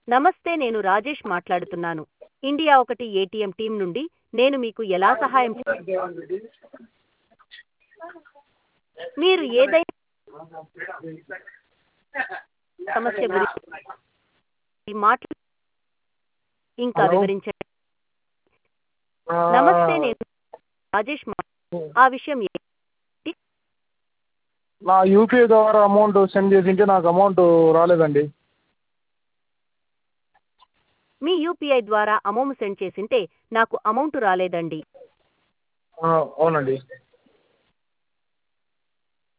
నమస్తే నేను రాజేష్ మాట్లాడుతున్నాను ఇండియా ఒకటి ఏటీఎం టీం నుండి నేను మీకు ఎలా సహాయం చే- మీరు ఏదైనా సమస్య గురించి మాట్లా ఇంకా హలో. వివరించండి నమస్తే నేను రాజేష్ మా- ఆ విషయం ఏ- నా యూపీఐ ద్వారా అమౌంట్ సెండ్ చేసింటే నాకు అమౌంట్ రాలేదండి మీ యూపీఐ ద్వారా అమౌంట్ సెండ్ చేసింటే నాకు అమౌంట్ రాలేదండి ఆ, అవునండి